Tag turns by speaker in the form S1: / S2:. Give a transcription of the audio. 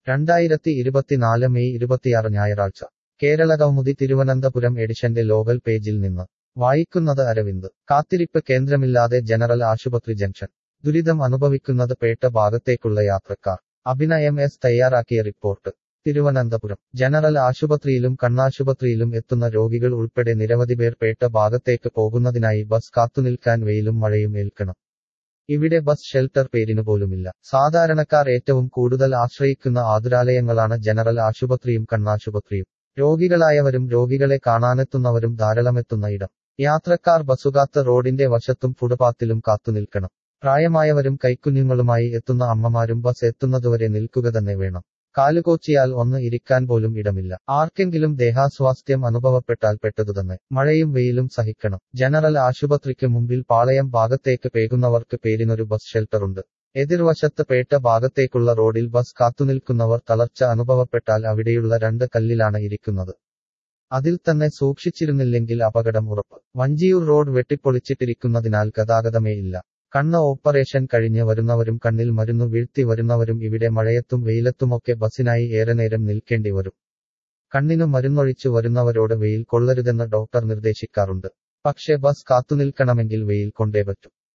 S1: രണ്ടായിരത്തി ഇരുപത്തിനാല് മെയ് ഇരുപത്തിയാറ് ഞായറാഴ്ച കേരള കൗമുദി തിരുവനന്തപുരം എഡിഷന്റെ ലോകൽ പേജിൽ നിന്ന് വായിക്കുന്നത് അരവിന്ദ് കാത്തിരിപ്പ് കേന്ദ്രമില്ലാതെ ജനറൽ ആശുപത്രി ജംഗ്ഷൻ ദുരിതം അനുഭവിക്കുന്നത് പേട്ട ഭാഗത്തേക്കുള്ള യാത്രക്കാർ അഭിനയം എസ് തയ്യാറാക്കിയ റിപ്പോർട്ട് തിരുവനന്തപുരം ജനറൽ ആശുപത്രിയിലും കണ്ണാശുപത്രിയിലും എത്തുന്ന രോഗികൾ ഉൾപ്പെടെ നിരവധി പേർ പേട്ട ഭാഗത്തേക്ക് പോകുന്നതിനായി ബസ് കാത്തുനിൽക്കാൻ വെയിലും മഴയും ഏൽക്കണം ഇവിടെ ബസ് ഷെൽട്ടർ പേരിനു പോലുമില്ല സാധാരണക്കാർ ഏറ്റവും കൂടുതൽ ആശ്രയിക്കുന്ന ആതുരാലയങ്ങളാണ് ജനറൽ ആശുപത്രിയും കണ്ണാശുപത്രിയും രോഗികളായവരും രോഗികളെ കാണാനെത്തുന്നവരും ധാരാളമെത്തുന്ന ഇടം യാത്രക്കാർ ബസ്സുകാത്ത് റോഡിന്റെ വശത്തും ഫുട്പാത്തിലും കാത്തുനിൽക്കണം പ്രായമായവരും കൈക്കുഞ്ഞുങ്ങളുമായി എത്തുന്ന അമ്മമാരും ബസ് എത്തുന്നതുവരെ നിൽക്കുക തന്നെ വേണം കാലുകോച്ചിയാൽ ഒന്ന് ഇരിക്കാൻ പോലും ഇടമില്ല ആർക്കെങ്കിലും ദേഹാസ്വാസ്ഥ്യം അനുഭവപ്പെട്ടാൽ പെട്ടതുതന്നെ മഴയും വെയിലും സഹിക്കണം ജനറൽ ആശുപത്രിക്ക് മുമ്പിൽ പാളയം ഭാഗത്തേക്ക് പേകുന്നവർക്ക് പേരിനൊരു ബസ് ഷെൽട്ടറുണ്ട് എതിർവശത്ത് പേട്ട ഭാഗത്തേക്കുള്ള റോഡിൽ ബസ് കാത്തുനിൽക്കുന്നവർ തളർച്ച അനുഭവപ്പെട്ടാൽ അവിടെയുള്ള രണ്ട് കല്ലിലാണ് ഇരിക്കുന്നത് അതിൽ തന്നെ സൂക്ഷിച്ചിരുന്നില്ലെങ്കിൽ അപകടം ഉറപ്പ് വഞ്ചിയൂർ റോഡ് വെട്ടിപ്പൊളിച്ചിട്ടിരിക്കുന്നതിനാൽ ഗതാഗതമേ ഇല്ല കണ്ണ് ഓപ്പറേഷൻ കഴിഞ്ഞ് വരുന്നവരും കണ്ണിൽ മരുന്നു വീഴ്ത്തി വരുന്നവരും ഇവിടെ മഴയത്തും വെയിലത്തുമൊക്കെ ബസ്സിനായി ഏറെ നേരം നിൽക്കേണ്ടി വരും കണ്ണിനു മരുന്നൊഴിച്ചു വരുന്നവരോട് വെയിൽ കൊള്ളരുതെന്ന് ഡോക്ടർ നിർദ്ദേശിക്കാറുണ്ട് പക്ഷേ ബസ് കാത്തുനിൽക്കണമെങ്കിൽ വെയിൽ കൊണ്ടേ പറ്റൂ